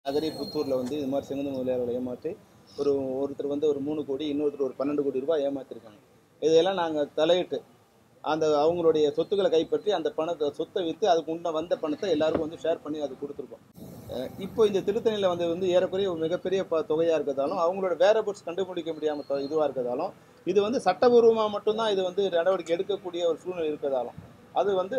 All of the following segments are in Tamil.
நகரி புத்தூரில் வந்து இது மாதிரி செங்குந்த முதலியார்களை ஏமாற்றி ஒரு ஒருத்தர் வந்து ஒரு மூணு கோடி இன்னொருத்தர் ஒரு பன்னெண்டு கோடி ரூபாய் ஏமாற்றிருக்காங்க இதையெல்லாம் நாங்கள் தலையிட்டு அந்த அவங்களுடைய சொத்துக்களை கைப்பற்றி அந்த பணத்தை சொத்தை விற்று அதுக்கு உண்ட வந்த பணத்தை எல்லாருக்கும் வந்து ஷேர் பண்ணி அது கொடுத்துருக்கோம் அஹ் இப்போ இந்த திருத்தணியில் வந்து வந்து ஏறக்குறைய ஒரு மிகப்பெரிய ப தொகையாக இருக்கிறதாலும் அவங்களோட வேரபுட்ஸ் கண்டுபிடிக்க முடியாமல் இதுவாக இருக்கிறதாலும் இது வந்து சட்டபூர்வமாக மட்டும்தான் இது வந்து நடவடிக்கை எடுக்கக்கூடிய ஒரு சூழ்நிலை இருக்கிறதாலும் அது வந்து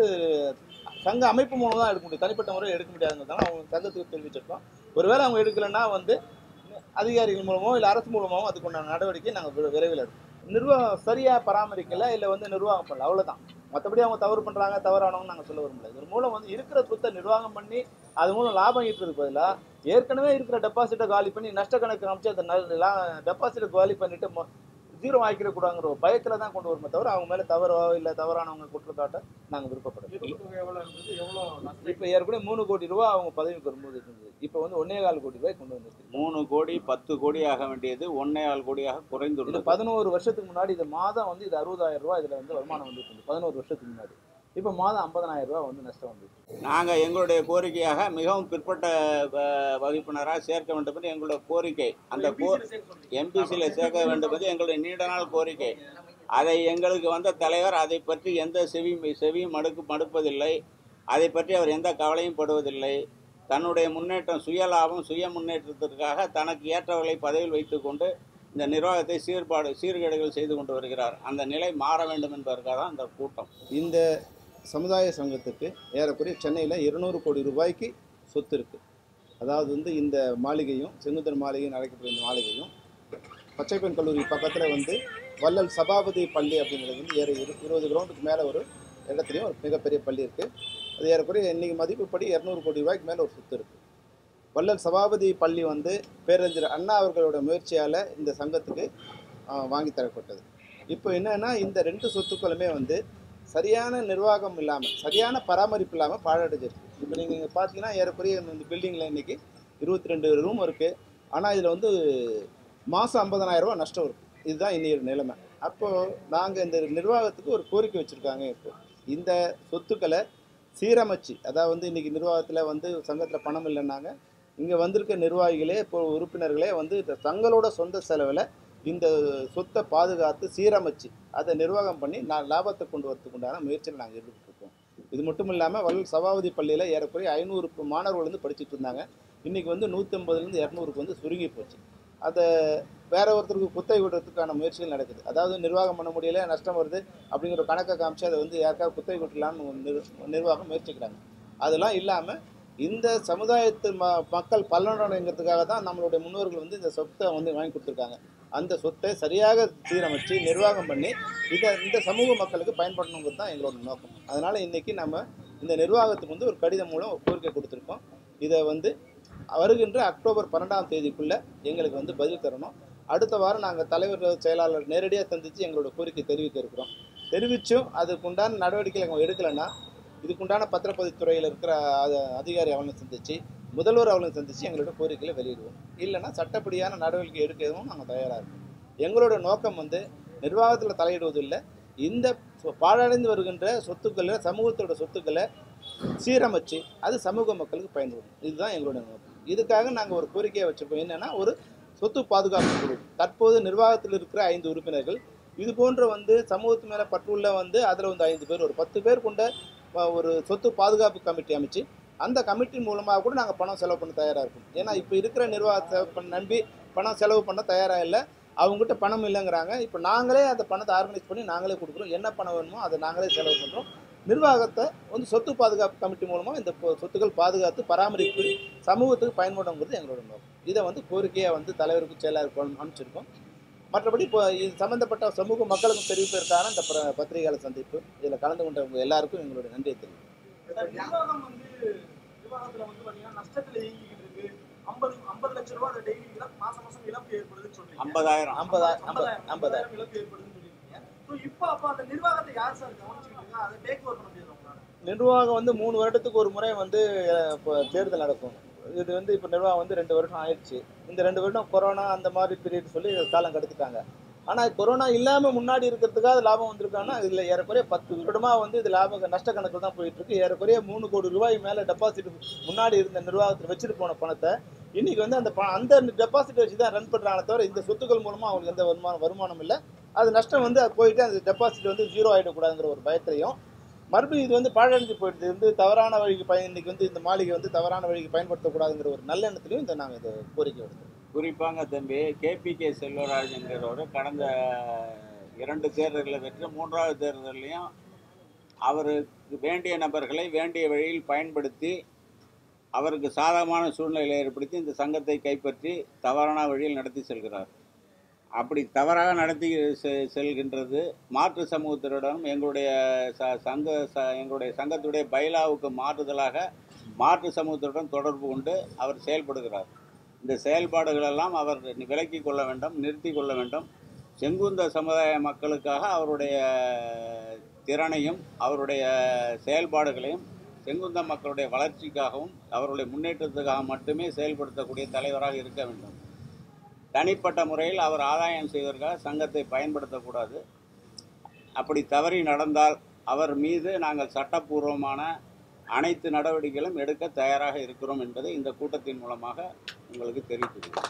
சங்க அமைப்பு மூலம் தான் எடுக்க முடியும் தனிப்பட்ட முறையில் எடுக்க முடியாதுங்கிறதால அவங்க சங்கத்துக்கு தெரிவிச்சிருக்கோம் ஒருவேளை அவங்க எடுக்கலைன்னா வந்து அதிகாரிகள் மூலமோ இல்லை அரசு மூலமாகவும் அதுக்குண்டான நடவடிக்கை நாங்கள் விரைவில் எடுப்போம் நிர்வாகம் சரியாக பராமரிக்கல இல்லை வந்து நிர்வாகம் பண்ணல அவ்வளோதான் மற்றபடி அவங்க தவறு பண்ணுறாங்க தவறானவங்க நாங்கள் சொல்ல விரும்பல இது மூலம் வந்து இருக்கிற சொத்தை நிர்வாகம் பண்ணி அது மூலம் லாபம் ஈட்டுறதுக்கு பதிலாக ஏற்கனவே இருக்கிற டெபாசிட்டை காலி பண்ணி நஷ்ட கணக்கு அமைச்சு அந்த டெபாசிட்டை காலி பண்ணிட்டு ஜீரோ ஆக்கிடக்கூடாங்கிற ஒரு பயத்தில் தான் கொண்டு வருமே தவிர அவங்க மேலே தவறோ இல்லை தவறானவங்க குற்றச்சாட்டை நாங்கள் விருப்பப்படல தொகை எவ்வளவு இருந்தது எவ்வளவு நஷ்டம் இப்போ ஏற்கனவே மூணு கோடி ரூபா அவங்க பதவிக்கு வரும்போது இருந்தது இப்போ வந்து ஒன்னே கால் கோடி ரூபாய் கொண்டு வந்துருக்கு மூணு கோடி பத்து கோடி ஆக வேண்டியது ஒன்னே ஆள் கோடியாக இது குறைந்துள்ளது பதினோரு வருஷத்துக்கு முன்னாடி இது மாதம் வந்து இது அறுபதாயிரம் ரூபாய் இதில் வந்து வருமானம் வந்துட்டு இருந்தது பதினோரு வருஷத்துக்கு முன்னாடி இப்போ மாதம் ஐம்பதனாயிரம் ரூபாய் வந்து நஷ்டம் வந்துச்சு நாங்கள் எங்களுடைய கோரிக்கையாக மிகவும் பிற்பட்ட வ- வகுப்பினராக சேர்க்க வேண்டும் என்று எங்களுடைய கோரிக்கை அந்த கோ MPC ல சேர்க்க சொல்றீங்க. எம்பிசியில் சேர்க்க வேண்டும் என்று எங்களுடைய நீண்ட நாள் கோரிக்கை அதை எங்களுக்கு வந்த தலைவர் அதை பற்றி எந்த செவியும் செவியும் மடுக்கு மடுப்பதில்லை அதை பற்றி அவர் எந்த கவலையும் படுவதில்லை தன்னுடைய முன்னேற்றம் சுய லாபம் சுய முன்னேற்றத்திற்காக தனக்கு ஏற்றவர்களை பதவியில் வைத்துக்கொண்டு இந்த நிர்வாகத்தை சீர்பாடு சீர்கேடுகள் செய்து கொண்டு வருகிறார் அந்த நிலை மாற வேண்டும் என்பதற்காக தான் இந்த கூட்டம் இந்த சமுதாய சங்கத்துக்கு ஏறக்குறைய சென்னையில் இருநூறு கோடி ரூபாய்க்கு சொத்து இருக்குது அதாவது வந்து இந்த மாளிகையும் செங்குந்தர் மாளிகையும் அழைக்கப்படுற இந்த மாளிகையும் பச்சைப்பெண் கல்லூரி பக்கத்தில் வந்து வள்ளல் சபாபதி பள்ளி அப்படிங்கிறது வந்து ஏற இரு இருபது கிரவுண்டுக்கு மேலே ஒரு இடத்துலையும் ஒரு மிகப்பெரிய பள்ளி இருக்குது அது ஏறக்குறைய இன்றைக்கி மதிப்புப்படி இரநூறு கோடி ரூபாய்க்கு மேலே ஒரு சொத்து இருக்குது வள்ளல் சபாபதி பள்ளி வந்து பேரறிஞர் அண்ணா அவர்களோட முயற்சியால் இந்த சங்கத்துக்கு ஆ, வாங்கி தரப்பட்டது இப்போ என்னன்னா இந்த ரெண்டு சொத்துக்களுமே வந்து சரியான நிர்வாகம் இல்லாமல் சரியான பராமரிப்பு இல்லாமல் பாழடைஞ்சிருக்கு இப்போ நீங்கள் பார்த்தீங்கன்னா ஏறக்குறைய இந்த பில்டிங்கில் இன்னைக்கு இருபத்தி ரெண்டு ரூம் இருக்குது ஆனால் இதில் வந்து மாதம் ஐம்பதனாயிரம் ரூபாய் நஷ்டம் இருக்கும் இதுதான் இன்னைய நிலைமை அப்போது நாங்கள் இந்த நிர்வாகத்துக்கு ஒரு கோரிக்கை வச்சுருக்காங்க இப்போ இந்த சொத்துக்களை சீரமைச்சு அதாவது வந்து இன்னைக்கு நிர்வாகத்தில் வந்து சங்கத்தில் பணம் இல்லைன்னாங்க இங்கே வந்திருக்க நிர்வாகிகளே இப்போ உறுப்பினர்களே வந்து இந்த தங்களோட சொந்த செலவில் இந்த சொத்தை பாதுகாத்து சீரமைச்சு அதை நிர்வாகம் பண்ணி நான் லாபத்தை கொண்டு வரதுக்கு உண்டான முயற்சியில் நாங்கள் ஈடுபட்டுருக்கோம் இது மட்டும் இல்லாமல் வள்ளல் சபாபதி பள்ளியில் ஏறக்குறைய ஐநூறு மாணவர்கள் வந்து படிச்சுட்டு இருந்தாங்க இன்றைக்கி வந்து நூற்றம்பதுலேருந்து இரநூறுக்கு வந்து சுருங்கி போச்சு அதை வேற ஒருத்தருக்கு குத்தகை விடுறதுக்கான முயற்சிகள் நடக்குது அதாவது நிர்வாகம் பண்ண முடியல நஷ்டம் வருது அப்படிங்கிற கணக்கை காமிச்சு அதை வந்து யாருக்காவது குத்தகை விட்டுலான்னு நிர் நிர்வாகம் முயற்சிக்கிறாங்க அதெல்லாம் இல்லாமல் இந்த சமுதாயத்து ம மக்கள் பலனடைங்கிறதுக்காக தான் நம்மளுடைய முன்னோர்கள் வந்து இந்த சொத்தை வந்து வாங்கி கொடுத்துருக்காங்க அந்த சொத்தை சரியாக சீரமைச்சு நிர்வாகம் பண்ணி இதை இந்த சமூக மக்களுக்கு பயன்படணுங்கிறது தான் எங்களோட நோக்கம் அதனால் இன்றைக்கி நம்ம இந்த நிர்வாகத்துக்கு வந்து ஒரு கடிதம் மூலம் ஒரு கோரிக்கை கொடுத்துருக்கோம் இதை வந்து வருகின்ற அக்டோபர் பன்னெண்டாம் தேதிக்குள்ளே எங்களுக்கு வந்து பதில் தரணும் அடுத்த வாரம் நாங்கள் தலைவர் செயலாளர் நேரடியாக சந்தித்து எங்களோட கோரிக்கை தெரிவிக்க இருக்கிறோம் தெரிவித்தும் அதுக்குண்டான நடவடிக்கைகள் அவங்க எடுக்கலைன்னா இதுக்குண்டான பத்திரப்பதிவுத்துறையில் இருக்கிற அத- அதிகாரி அவங்களை சந்தித்து முதல்வர் அவங்களை சந்தித்து எங்களோட கோரிக்கைகளை வெளியிடுவோம் இல்லைன்னா சட்டப்படியான நடவடிக்கை எடுக்கவும் நாங்கள் தயாராக இருக்கோம் எங்களோட நோக்கம் வந்து நிர்வாகத்தில் தலையிடுவதில்லை இந்த சொ- பாழடைந்து வருகின்ற சொத்துக்களை சமூகத்தோட சொத்துக்களை சீரமைச்சு அது சமூக மக்களுக்கு பயன்படும் இதுதான் எங்களோட நோக்கம் இதுக்காக நாங்கள் ஒரு கோரிக்கையை வச்சுருக்கோம் என்னென்னா ஒரு சொத்து பாதுகாப்பு குழு தற்போது நிர்வாகத்தில் இருக்கிற ஐந்து உறுப்பினர்கள் இது போன்ற வந்து சமூகத்து மேலே பற்றுள்ள வந்து அதில் வந்து ஐந்து பேர் ஒரு பத்து பேர் கொண்ட அஹ், ஒரு சொத்து பாதுகாப்பு கமிட்டி அமைச்சு அந்த கமிட்டி மூலமாக கூட நாங்கள் பணம் செலவு பண்ண தயாராக இருக்கும் ஏன்னா இப்போ இருக்கிற நிர்வாகத்தை பண்ண நம்பி பணம் செலவு பண்ண தயாராக இல்லை அவங்ககிட்ட பணம் இல்லைங்கிறாங்க இப்போ நாங்களே அந்த பணத்தை ஆர்கனைஸ் பண்ணி நாங்களே கொடுக்குறோம் என்ன பணம் வேணுமோ அதை நாங்களே செலவு பண்ணுறோம் நிர்வாகத்தை வந்து சொத்து பாதுகாப்பு கமிட்டி மூலமாக இந்த பொ- சொத்துக்கள் பாதுகாத்து பராமரிப்பு சமூகத்துக்கு பயன்படுங்கிறது எங்களோட நோக்கம் இதை வந்து கோரிக்கையாக வந்து தலைவருக்கு செயலாளருக்கு அனுப்பிச்சிருக்கோம் மற்றபடி இப்போ இது சம்மந்தப்பட்ட சமூக மக்களுக்கும் தெரிவிப்பதற்கான இந்த பிர- பத்திரிகையாளர் சந்திப்பு இதில் கலந்து கொண்டவங்க எல்லாருக்கும் எங்களுடைய நன்றியை தெரிவிக்கிறோம் சார், நிர்வாகம் வந்து நிர்வாகத்துல வந்து பாத்தீங்கன்னா நஷ்டத்துல இயங்கிக்கிட்டு இருக்கு ஐம்பது ஐம்பது லட்சம் ரூபாய் அந்த டெய்லி மாசம் மாசம் இழப்பு ஏற்படுதுன்னு சொல்றீங்க ஐம்பதாயிரம் ஐம்பதாயிரம் ஐம்பது ஐம்பதாயிரம் ஐம்பதாயிரம் ஐம்பதாயிரம் இழப்பு ஏற்படுதுன்னு சொல்லியிருக்கீங்க So, இப்போ அப்ப அந்த நிர்வாகத்தை யார் சார் கவனிச்சுக்கிட்டு இருக்கா அதை டேக் ஓவர் பண்ண முடியாது உங்களால நிர்வாகம் வந்து மூணு வருடத்துக்கு ஒரு முறை வந்து அஹ், இப்போ தேர்தல் நடக்கும் இது வந்து இப்போ நிர்வாகம் வந்து ரெண்டு வருஷம் ஆயிடுச்சு இந்த ரெண்டு வருடம் கொரோனா அந்த மாதிரி பீரியட் சொல்லி காலம் கடத்திட்டாங்க ஆனால் கொரோனா இல்லாமல் முன்னாடி இருக்கிறதுக்காக லாபம் வந்திருக்காங்கன்னா இதில் ஏறக்குறைய பத்து வருடமாக வந்து இது லாப நஷ்ட கணக்கில் தான் போயிட்டு இருக்கு ஏறக்குறைய மூணு கோடி ரூபாய் மேலே டெபாசிட் முன்னாடி இருந்த நிர்வாகத்தில் வச்சுட்டு போன பணத்தை இன்னைக்கு வந்து அந்த ப- அந்த டெபாசிட் வச்சு தான் ரன் பண்றாங்களே தவிர இந்த சொத்துக்கள் மூலமா அவங்களுக்கு எந்த வருமானம் வருமானம் இல்லை அது நஷ்டம் வந்து அது போயிட்டு அந்த டெபாசிட் வந்து ஜீரோ ஆகிடக்கூடாதுங்கிற ஒரு பயத்திலையும் மறுபடியும் இது வந்து பாழடைஞ்சு போயிடுது இது வந்து தவறான வழிக்கு பயன் இன்னைக்கு வந்து இந்த மாளிகை வந்து தவறான வழிக்கு பயன்படுத்தக்கூடாதுங்கிற ஒரு நல்ல எண்ணத்திலையும் இந்த நாங்கள் இதை கோரிக்கை விடுத்தோம் குறிப்பாங்க தம்பி கேபிகே செல்வராஜ்ங்கிறவர் கடந்த இரண்டு தேர்தல்களை வென்று மூன்றாவது தேர்தலையும் அவருக்கு வேண்டிய நபர்களை வேண்டிய வழியில் பயன்படுத்தி அவருக்கு சாதகமான சூழ்நிலையை ஏற்படுத்தி இந்த சங்கத்தை கைப்பற்றி தவறான வழியில் நடத்தி செல்கிறார் அப்படி தவறாக நடத்தி செ- செல்கின்றது மாற்று சமூகத்தினரிடம் எங்களுடைய ச சங்க ச எங்களுடைய சங்கத்துடைய பைலாவுக்கு மாற்றுதலாக மாற்று சமூகத்தினருடன் தொடர்பு கொண்டு அவர் செயல்படுகிறார் இந்த செயல்பாடுகளெல்லாம் அவர் விலக்கி கொள்ள வேண்டும் நிறுத்தி கொள்ள வேண்டும் செங்குந்த சமுதாய மக்களுக்காக அவருடைய திறனையும் அவருடைய செயல்பாடுகளையும் செங்குந்த மக்களுடைய வளர்ச்சிக்காகவும் அவருடைய முன்னேற்றத்துக்காக மட்டுமே செயல்படுத்தக்கூடிய தலைவராக இருக்க வேண்டும் தனிப்பட்ட முறையில் அவர் ஆதாயம் செய்வதற்காக சங்கத்தை பயன்படுத்தக்கூடாது அப்படி தவறி நடந்தால் அவர் மீது நாங்கள் சட்டப்பூர்வமான அனைத்து நடவடிக்கைகளும் எடுக்க தயாராக இருக்கிறோம் என்பதை இந்த கூட்டத்தின் மூலமாக உங்களுக்கு தெரிவித்துள்ளோம்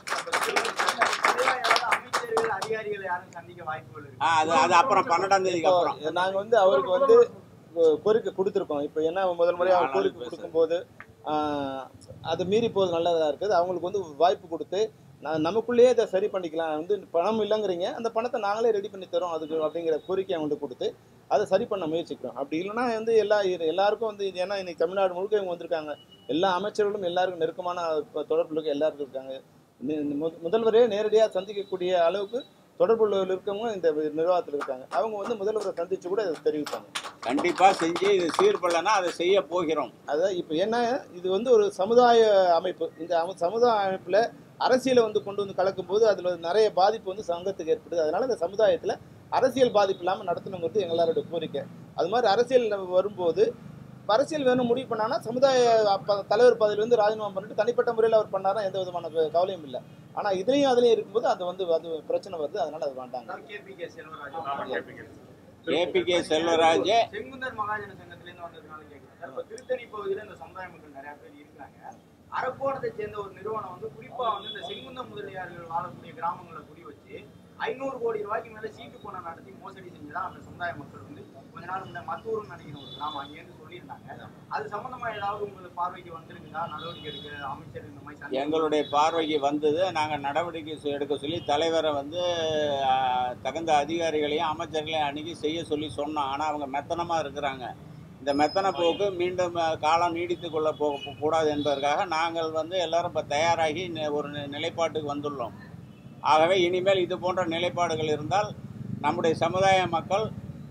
பொதுவா யாராவது அமைச்சர்கள் அதிகாரிகள் யாரும் சந்திக்க வாய்ப்புகள் இருக்கு ஆ, அது அது அப்புறம் பன்னெண்டாம் தேதிக்கு அப்புறம் இப்போ நாங்க வந்து அவருக்கு வந்து கோ- கோரிக்கை கொடுத்துருக்கோம் இப்போ என்ன முதல் முறையாக அவர் நானும் கோரிக்கை பேசுறேன். கொடுக்கும்போது ஆஹ், அது மீறி போவது நல்லதா இருக்குது அவங்களுக்கு வந்து வாய்ப்பு கொடுத்து நான் நமக்குள்ளேயே இதை சரி பண்ணிக்கலாம் வந்து பணம் இல்லைங்கிறீங்க அந்த பணத்தை நாங்களே ரெடி பண்ணி தரோம் அதுக்கு அப்படிங்கிற கோரிக்கை அவங்கள்ட்ட கொடுத்து அதை சரி பண்ண முயற்சிக்கிறோம் அப்படி இல்லைன்னா வந்து எல்லா எல்லாருக்கும் வந்து இது ஏன்னா இன்னைக்கு தமிழ்நாடு முழுக்க இவங்க வந்திருக்காங்க எல்லா அமைச்சர்களும் எல்லாருக்கும் நெருக்கமான இப்ப தொடர்புல இருக்க எல்லாருக்கும் இருக்காங்க நி- மு- முதல்வரே நேரடியாக சந்திக்கக்கூடிய அளவுக்கு தொடர்புள்ள இருக்கவங்க இந்த நிர்வாகத்தில் இருக்காங்க அவங்க வந்து முதல்வரை சந்திச்சு கூட இதை தெரிவிப்பாங்க கண்டிப்பா செஞ்சு இது சீர்படலைன்னா அதை செய்ய போகிறோம் அதான் இப்போ என்ன இது வந்து ஒரு சமுதாய அமைப்பு இந்த அம- சமுதாய அமைப்பில் அரசியலை வந்து கொண்டு வந்து கலக்கும் போது அதில் நிறைய பாதிப்பு வந்து சங்கத்துக்கு ஏற்படுது அதனால இந்த சமுதாயத்தில் அரசியல் பாதிப்பு இல்லாமல் நடத்தணுங்கிறது எங்களோட கோரிக்கை அது மாதிரி அரசியல் வரும்போது இப்ப அரசியல் வேணும் முடிவு பண்ணானா சமுதாய அப்ப- தலைவர் பதவியிலிருந்து ராஜினாமா பண்ணிட்டு தனிப்பட்ட முறையில் அவர் பண்ணாரா எந்த விதமான க- கவலையும் இல்லை ஆனால் இதுலேயும் அதுலேயும் இருக்கும்போது அது வந்து அது பிரச்சனை வருது அதனால அது வேண்டாங்க கேபிகே செல்வராஜ் கேபிகே செல்வராஜ் செங்குந்தர் மகாஜன சங்கத்துல இருந்து வந்ததுனால கேட்கிறேன் சார் இப்ப திருத்தணி பகுதியில இந்த சமுதாய மக்கள் நிறைய பேர் இருக்காங்க அரக்கோணத்தை சேர்ந்த ஒரு நிறுவனம் வந்து குறிப்பா வந்து இந்த செங்குந்த முதலியார்கள் வாழக்கூடிய கிராமங்களை குடி வச்சு ஐநூறு கோடி ரூபாய்க்கு மேல சீட்டு பணம் நடத்தி மோசடி செஞ்சுதான் அந்த சமுதாய மக்கள் வந்து கொஞ்ச நாள் முன்ன மத்தூர்னு நினைக்கிற ஒரு கிராமம் அங்கேருந்து சொல்லியிருந்தாங்க அது சம்பந்தமா ஏதாவது உங்களுக்கு பார்வைக்கு வந்திருக்குதா நடவடிக்கை எடுக்க அமைச்சர் இந்த மாதிரி சந்திப்பு- எங்களுடைய பார்வைக்கு வந்தது நாங்கள் நடவடிக்கை செ- எடுக்க சொல்லி தலைவரை வந்து ஆ, தகுந்த அதிகாரிகளையும் அமைச்சர்களையும் அணுகி செய்ய சொல்லி சொன்னோம் ஆனால் அவங்க மெத்தனமாக இருக்கிறாங்க இந்த மெத்தன போக்கு மீண்டும் ஆ, காலம் நீடித்து கொள்ள போக கூடாது என்பதற்காக நாங்கள் வந்து எல்லாரும் இப்போ தயாராகி நி- ஒரு நி- நிலைப்பாட்டுக்கு வந்துள்ளோம் ஆகவே இனிமேல் இது போன்ற நிலைப்பாடுகள் இருந்தால் நம்முடைய சமுதாய மக்கள்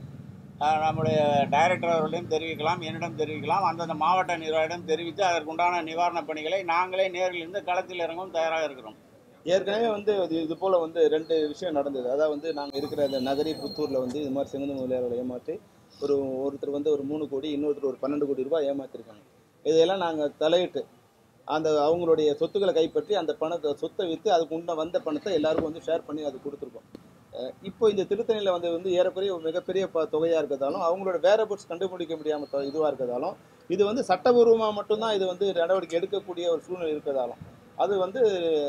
ஆ, நம்முடைய டைரக்டர் அவர்களிடம் தெரிவிக்கலாம் என்னிடம் தெரிவிக்கலாம் அந்தந்த மாவட்ட நிர்வாகிடம் தெரிவித்து அதற்குண்டான நிவாரணப் பணிகளை நாங்களே நேரில் இருந்து களத்தில் இறங்கவும் தயாராக இருக்கிறோம் ஏற்கனவே வந்து இது இது போல வந்து ரெண்டு விஷயம் நடந்தது அதாவது வந்து நாங்கள் இருக்கிற அந்த நகரி புத்தூரில் வந்து இது மாதிரி செங்குந்த முதலியார்களை ஏமாற்றி ஒரு ஒருத்தர் வந்து ஒரு மூணு கோடி இன்னொருத்தர் ஒரு பன்னெண்டு கோடி ரூபாய் ஏமாத்திருக்காங்க இதையெல்லாம் நாங்கள் தலையிட்டு அந்த அவங்களுடைய சொத்துக்களை கைப்பற்றி அந்த பணத்தை சொத்தை விற்று அதுக்கு உண்ட வந்த பணத்தை எல்லாருக்கும் வந்து ஷேர் பண்ணி அது கொடுத்துருக்கோம் அஹ் இப்போ இந்த திருத்தணியில் வந்து வந்து ஏறக்குறைய ஒரு மிகப்பெரிய ப தொகையாக இருக்கிறதாலும் அவங்களோட வேற புட்ஸ் கண்டுபிடிக்க முடியாமல் இதுவாக இருக்கிறதாலும் இது வந்து சட்டபூர்வமாக மட்டும்தான் இது வந்து நடவடிக்கை எடுக்கக்கூடிய ஒரு சூழ்நிலை இருக்கிறதாலும் அது வந்து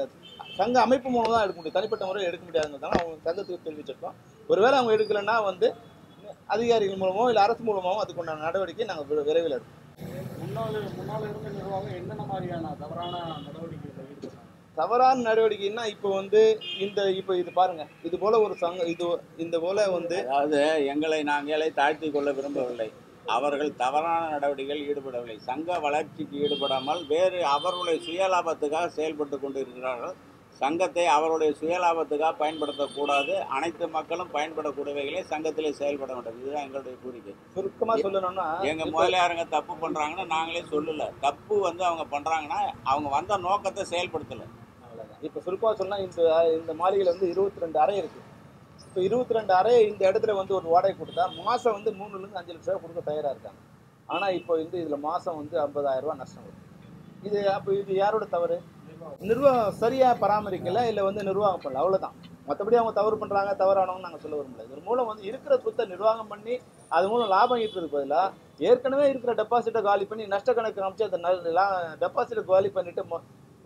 சங்க அமைப்பு மூலம் தான் எடுக்க முடியும் தனிப்பட்ட முறையில் எடுக்க முடியாதுங்கிறதால அவங்க சங்கத்துக்கு தெரிவிச்சிருக்கோம் ஒருவேளை அவங்க எடுக்கலைன்னா வந்து அதிகாரிகள் மூலமோ இல்லை அரசு மூலமாவோ அதுக்குண்டான நடவடிக்கை நாங்கள் விரைவில் எடுப்போம் முன்னாள் முன்னாள் இருந்த நிர்வாகம் என்னென்ன மாதிரியான தவறான நடவடிக்கைகளை ஈடுபட்டாங்க தவறான நடவடிக்கைன்னா இப்போ வந்து இந்த இப்போ இது பாருங்க இது போல ஒரு சங்க இது இந்த போல வந்து அதாவது எங்களை நாங்களே தாழ்த்தி கொள்ள விரும்பவில்லை அவர்கள் தவறான நடவடிக்கைகள் ஈடுபடவில்லை சங்க வளர்ச்சிக்கு ஈடுபடாமல் வேறு அவர்களுடைய சுயலாபத்துக்காக செயல்பட்டு கொண்டு இருக்கிறார்கள் சங்கத்தை அவருடைய சுயலாபத்துக்காக பயன்படுத்தக்கூடாது அனைத்து மக்களும் பயன்படக்கூடியவைகளே சங்கத்திலே செயல்பட வேண்டும் இதுதான் எங்களுடைய கோரிக்கை சுருக்கமா சொல்லணும்னா எங்க முதலியாருங்க தப்பு பண்றாங்கன்னா நாங்களே சொல்லல தப்பு வந்து அவங்க பண்றாங்கன்னா அவங்க வந்த நோக்கத்தை செயல்படுத்தல அவ்வளவுதான். இப்போ சுருக்கமாக சொன்னா இந்த இந்த மாளிகையில் வந்து இருபத்தி ரெண்டு அறை இருக்கு இப்போ இருபத்தி ரெண்டு அறை இந்த இடத்துல வந்து ஒரு வாடகை கொடுத்தா மாசம் வந்து மூணுல இருந்து அஞ்சு லட்சம் ரூபாய் கொடுக்க தயாரா இருக்காங்க ஆனா இப்போ வந்து இதுல மாசம் வந்து ஐம்பதாயிரம் ரூபாய் நஷ்டம் வரும் இது அப்போ இது யாரோட தவறு நிர்வாகம் சரியா பராமரிக்கல இல்லை வந்து நிர்வாகம் பண்ணல அவ்வளவுதான் மற்றபடி அவங்க தவறு பண்றாங்க தவறானவங்க நாங்கள் சொல்ல விரும்பல இது மூலம் வந்து இருக்கிற சொத்தை நிர்வாகம் பண்ணி அது மூலம் லாபம் ஈட்டுறதுக்கு பதிலாக ஏற்கனவே இருக்கிற டெபாசிட்டை காலி பண்ணி நஷ்ட கணக்கு அமைச்சு அந்த டெபாசிட்டை காலி பண்ணிட்டு மொ-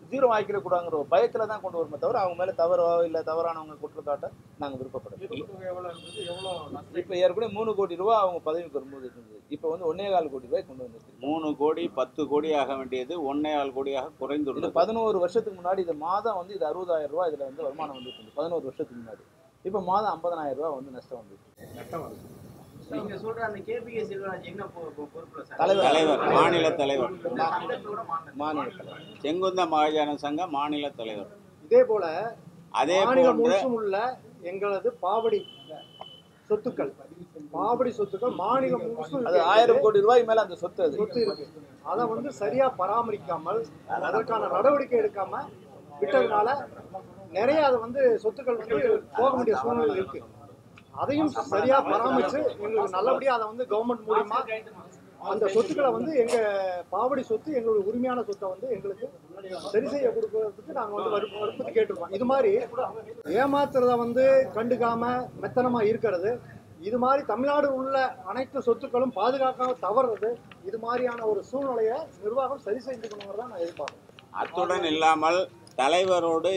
ஜீரோ ஆக்கிடக்கூடாங்கிற ஒரு பயத்தில் தான் கொண்டு வருமே தவிர அவங்க மேலே தவறோ இல்லை தவறானவங்க குற்றச்சாட்ட நாங்கள் விருப்பப்படல ஈட்டுத்தொகை எவ்வளவு இருந்தது எவ்வளவு நஷ்டம் இப்போ ஏற்கனவே மூணு கோடி ரூபா அவங்க பதவிக்கு வரும்போது இருந்தது இப்போ வந்து ஒன்னே கால் கோடி ரூபாய் கொண்டு வந்துருக்கு மூணு கோடி பத்து கோடி ஆக வேண்டியது ஒன்னே ஆள் கோடியாக இது குறைந்துள்ளது பதினோரு வருஷத்துக்கு முன்னாடி இது மாதம் வந்து இது அறுபதாயிரம் ரூபாய் இதில் வந்து வருமானம் வந்துட்டு இருந்தது பதினோரு வருஷத்துக்கு முன்னாடி இப்போ மாதம் ஐம்பதனாயிரம் ரூபாய் வந்து நஷ்டம் வந்துருக்கு நட்டம் வருது நீங்க சொல்ற அந்த கேபிகே செல்வராஜ் என்ன பொ- பொ- பொறுப்புல சார் தலைவர். தலைவர் மாநில தலைவர் இந்த சங்கத்தோட மாநில மாநில தலைவர் செங்குந்த மகாஜன சங்க மாநில தலைவர் இதே போல அதே மாநிலம் போன்று முழுசும் உள்ள எங்களது பாவடி சொத்துக்கள் பாவடி சொத்துக்கள் மாநிலம் முழுசும் அது ஆயிரம் கோடி ரூபாய் மேல அந்த சொத்து அது சொத்து இருக்கு அதை வந்து சரியா பராமரிக்காமல் அதற்கான நடவடிக்கை எடுக்காம விட்டதுனால நிறைய அது வந்து சொத்துக்கள் வந்து போக வேண்டிய சூழ்நிலை இருக்கு அதையும் சரியா பராமரிச்சு எங்களுக்கு நல்லபடியா அதை வந்து கவர்மெண்ட் மூலியமா அந்த சொத்துக்களை வந்து எங்க பாவடி சொத்து எங்களுடைய உரிமையான சொத்தை வந்து எங்களுக்கு சரி செய்ய கொடுக்கறதுக்கு நாங்க வந்து வற்பு- வற்புறுத்தி கேட்டிருக்கோம் இது மாதிரி ஏமாத்துறத வந்து கண்டுக்காம மெத்தனமா இருக்கிறது இது மாதிரி தமிழ்நாடு உள்ள அனைத்து சொத்துக்களும் பாதுகாக்காம தவறுறது இது மாதிரியான ஒரு சூழ்நிலையை நிர்வாகம் சரி செஞ்சுக்கணுங்கிறத நான் எதிர்பார்க்கிறேன் அத்துடன் இல்லாமல் தலைவரோடு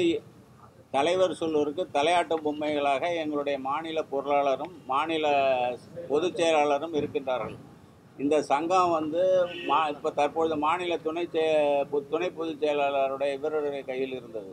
தலைவர் சொல்லுவதற்கு தலையாட்டு பொம்மைகளாக எங்களுடைய மாநில பொருளாளரும் மாநில பொதுச் செயலாளரும் இருக்கின்றார்கள் இந்த சங்கம் வந்து மா இப்போ தற்பொழுது மாநில துணை செ பொ- துணை பொதுச் செயலாளருடைய இவருடைய கையில் இருந்தது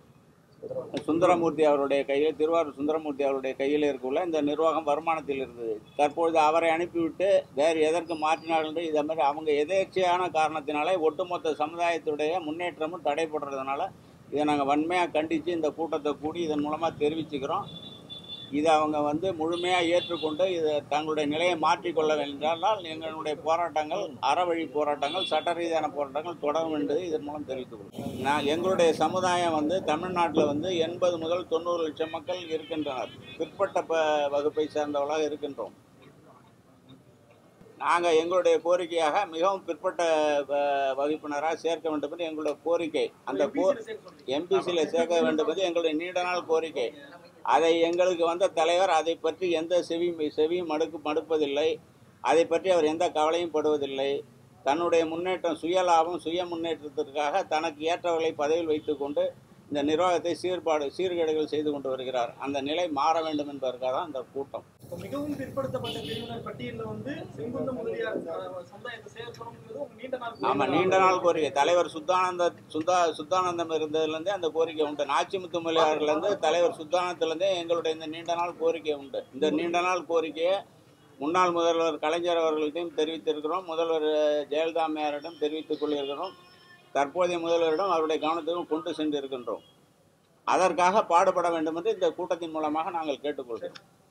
சுந்தரமூர்த்தி அவருடைய கையில் திருவாரூர் சுந்தரமூர்த்தி அவருடைய கையில் இருக்கக்குள்ள இந்த நிர்வாகம் வருமானத்தில் இருந்தது தற்பொழுது அவரை அனுப்பிவிட்டு வேறு எதற்கு மாற்றினார்கள் என்று இதை மாதிரி அவங்க எதேச்சையான காரணத்தினாலே ஒட்டுமொத்த சமுதாயத்துடைய முன்னேற்றமும் தடைபடுறதுனால இதை நாங்கள் வன்மையாக கண்டித்து இந்த கூட்டத்தை கூடி இதன் மூலமாக தெரிவிச்சுக்கிறோம் இதை அவங்க வந்து முழுமையாக ஏற்றுக்கொண்டு இதை தங்களுடைய நிலையை மாற்றிக்கொள்ள வேண்டால் எங்களுடைய போராட்டங்கள் அறவழி போராட்டங்கள் சட்ட ரீதியான போராட்டங்கள் தொடரும் என்பதை இதன் மூலம் தெரிவித்துக் கொள்கிறோம் நான் எங்களுடைய சமுதாயம் வந்து தமிழ்நாட்டில் வந்து எண்பது முதல் தொண்ணூறு லட்சம் மக்கள் இருக்கின்றனர் பிற்பட்ட ப வகுப்பை சேர்ந்தவர்களாக இருக்கின்றோம் நாங்கள் எங்களுடைய கோரிக்கையாக மிகவும் பிற்பட்ட வ- வகுப்பினராக சேர்க்க வேண்டும் என்று எங்களுடைய கோரிக்கை அந்த கோ எம்பிசியில் சேர்க்க வேண்டும் என்பது எங்களுடைய நீண்ட நாள் கோரிக்கை அதை எங்களுக்கு வந்த தலைவர் அதை பற்றி எந்த செவியும் செவியும் மடுக்கு மடுப்பதில்லை அதை பற்றி அவர் எந்த கவலையும் படுவதில்லை தன்னுடைய முன்னேற்றம் சுய லாபம் சுய முன்னேற்றத்திற்காக தனக்கு ஏற்றவர்களை பதவியில் வைத்துக்கொண்டு இந்த நிர்வாகத்தை சீர்பாடு சீர்கேடுகள் செய்து கொண்டு வருகிறார் அந்த நிலை மாற வேண்டும் என்பதற்காக தான் இந்த கூட்டம் இப்ப மிகவும் பிற்படுத்தப்பட்ட பிரிவினர் பட்டியலில் வந்து செங்குந்த முதலியார் அஹ், சமுதாயத்தை சேர்க்கணுங்கிறது உங்க நீண்ட நாள் ஆமா கோரிக்கை. நீண்ட நாள் கோரிக்கை தலைவர் சுத்தானந்த சுத்தா சுத்தானந்தம் இருந்ததுலேருந்தே அந்த கோரிக்கை உண்டு நாச்சிமுத்து மொழியாளர்லேருந்து தலைவர் சுத்தானந்தத்துலேருந்தே எங்களுடைய இந்த நீண்ட நாள் கோரிக்கை உண்டு இந்த நீண்ட நாள் கோரிக்கையை முன்னாள் முதல்வர் கலைஞர் அவர்கள்ட்டையும் தெரிவித்திருக்கிறோம் முதல்வர் ஜெயலலிதா அம்மையாரிடம் தெரிவித்துக் கொள்ளிருக்கிறோம் தற்போதைய முதல்வரிடம் அவருடைய கவனத்துக்கும் கொண்டு சென்றிருக்கின்றோம் அதற்காக பாடுபட வேண்டும் என்று இந்த கூட்டத்தின் மூலமாக நாங்கள் கேட்டுக்கொள்கிறோம்